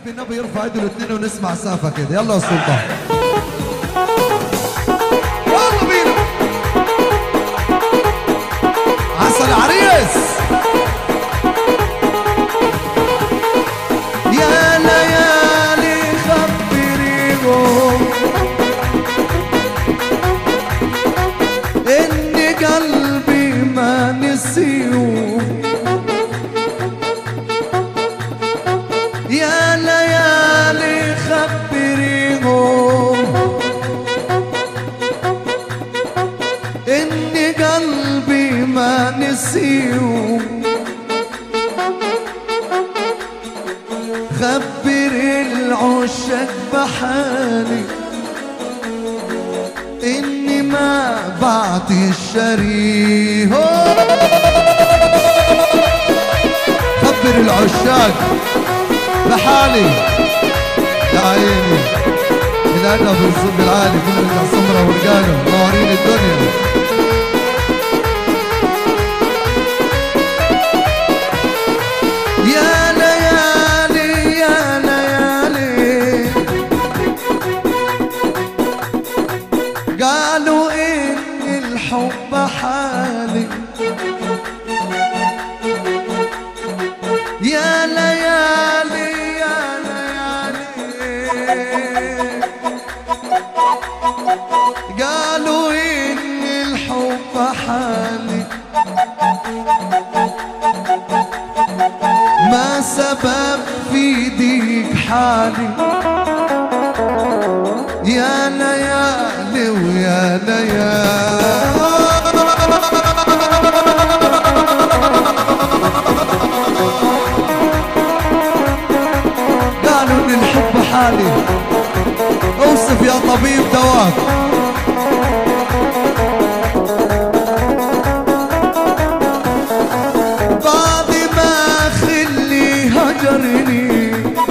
بحب النبي يرفع ايده الاثنين ونسمع سافة كده يلا يا سلطان يلا بينا عسل عريس يا ليالي خبريهم إن قلبي ما نسيهم يا ليالي خبريهم إن قلبي ما نسيهم خبر العشاق بحالي إني ما بعت الشريه خبر العشاق بحالي يا عيني الأدب والصب العالي كل السمرة ورجاله منورين الدنيا يا ليالي يا ليالي قالوا إن الحب حالي يا ليالي يا ليالي قالوا إن الحب حالي ما سبب في ديك حالي يا ليالي ويا ليالي قالوا ان الحب حالي اوصف يا طبيب دواك بعد ما خلي هجرني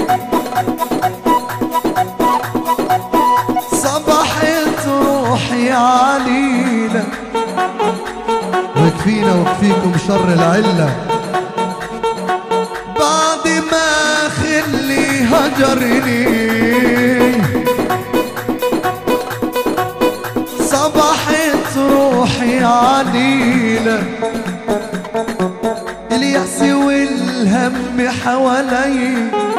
صبحت روحي علينا ويكفينا ويكفيكم شر العلة بعد ما خلي هجرني صبحت روحي علينا اليأس والهم حوالي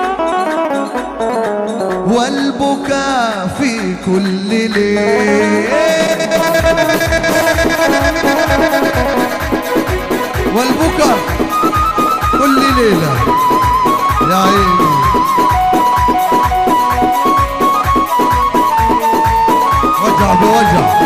والبكاء في كل ليل والبكاء كل ليلة يا عيني وجع بوجع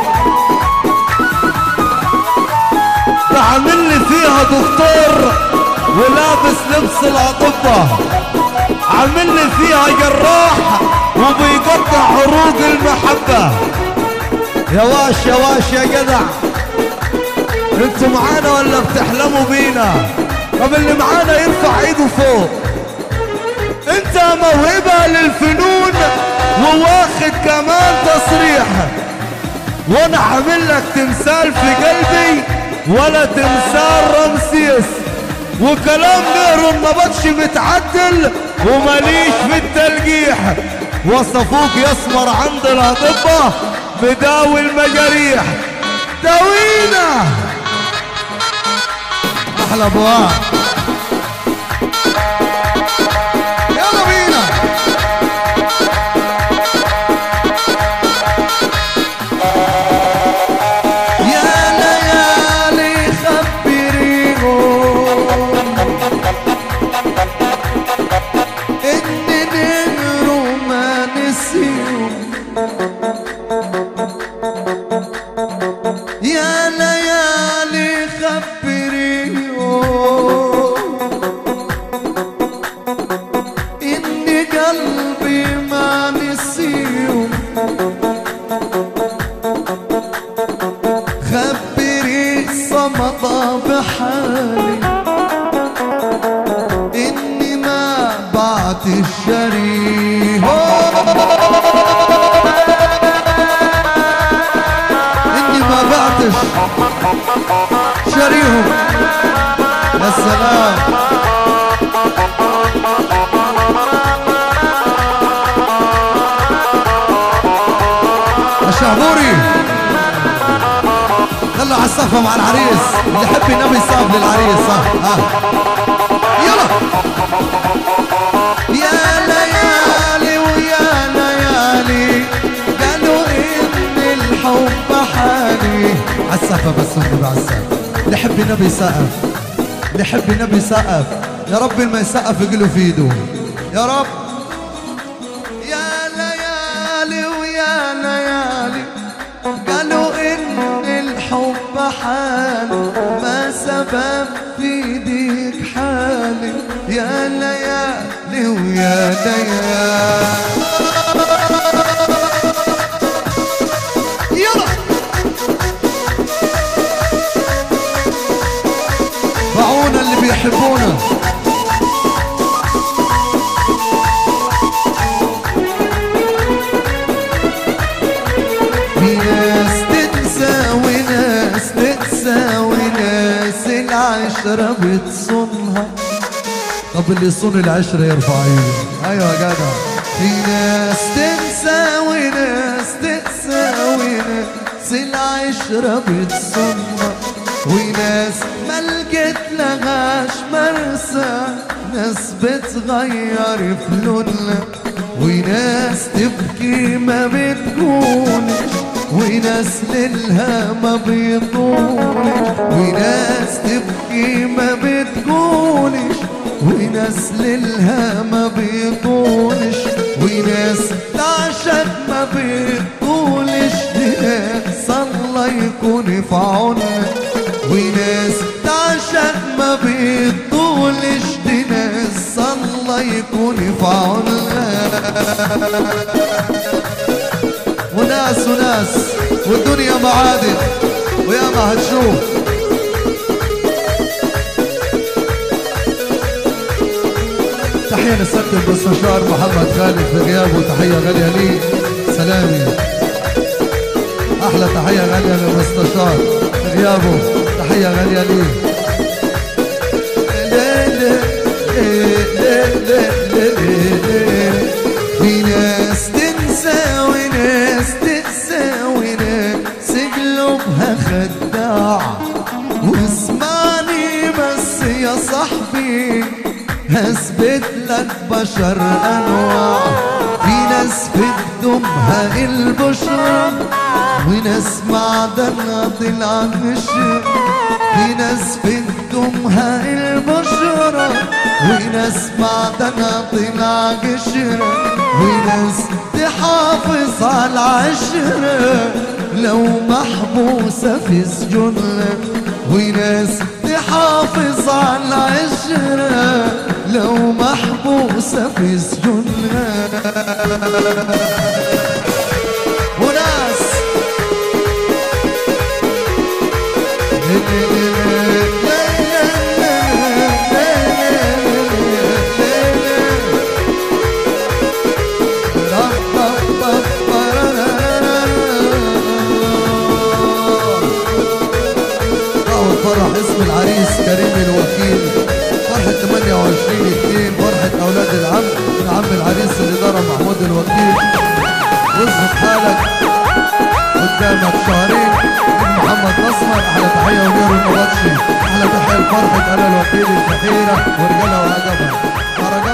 ده عامل لي فيها دكتور ولابس لبس الاطباء عامل لي فيها جراح وبيقطع عروق المحبة يا واش يا واش يا جدع انتوا معانا ولا بتحلموا بينا طب اللي معانا يرفع ايده فوق انت موهبة للفنون وواخد كمان تصريح وانا عامل لك تمثال في قلبي ولا تمثال رمسيس وكلام نهر النبطش متعدل ومليش في التلقيح وصفوك يسمر عند الاطباء بداوي المجاريح داوينا احلى بواع يلا بينا يا ليالي خبريهم ان نهروا ما نسيهم يا ليالي خبريهم إن قلبي ما نسيهم خبري صمت بحالي إني ما بعت الشريك إني ما بعتش شريهم يا سلام عالصفة مع العريس اللي يحب النبي صاب للعريس ها ها يلا يا ليالي ويا ليالي قالوا ان الحب حالي عالسقف بس النبي عالسقف اللي يحب النبي سقف اللي يحب النبي سقف يا رب ما يسقف يقلوا في ايده يا رب يا ليالي ويا ليالي قالوا ان الحب حال ما سبب في ديك حالي يا ليالي ويا ليالي يلا باعونا اللي بيحبونا في ناس تنسى وناس تنسى وناس العشرة بتصونها طب اللي يصون العشرة يرفع ايده ايوه يا جدع في ناس تنسى وناس تنسى وناس العشرة بتصونها وناس ما لقيت لهاش مرسى ناس بتغير في لونها وناس تبكي ما بتقولش وناس ليلها ما بيطولش وناس تبكي ما بتقولش وناس ليلها ما بيطولش وناس تعشق ما بيطولش ناس الله يكون في عونها وناس تعشق ما بيطولش دي ناس الله يكون في عونها وناس وناس والدنيا معادن ويا ما هتشوف تحية للسيد المستشار محمد خالد في غيابه تحية غالية لي سلامي أحلى تحية غالية للمستشار في غيابه تحية غالية لي ليه ليه ليه ليه ليه ليه ليه في ناس تنسى وناس تنسى وناس قلوبها خداع واسمعني بس يا صاحبي هثبت لك بشر انواع في ناس في قدومها البشرى وناس معدنها طلع نشر في ناس في قدومها البشرى وناس معدنها طلع قشرة وناس تحافظ على العشرة لو محبوسة في سجونها وناس تحافظ على العشرة لو محبوسة في سجونها وناس فرح اسم العريس كريم الوكيل فرحة 28 2 فرحة أولاد العم من عم العريس الإدارة محمود الوكيل واظبط حالك قدامك شهرين من محمد نصر أحلى تحية ونير النبطشي أحلى تحية لفرحة أنا الوكيل الفحيرة ورجالها وعجبها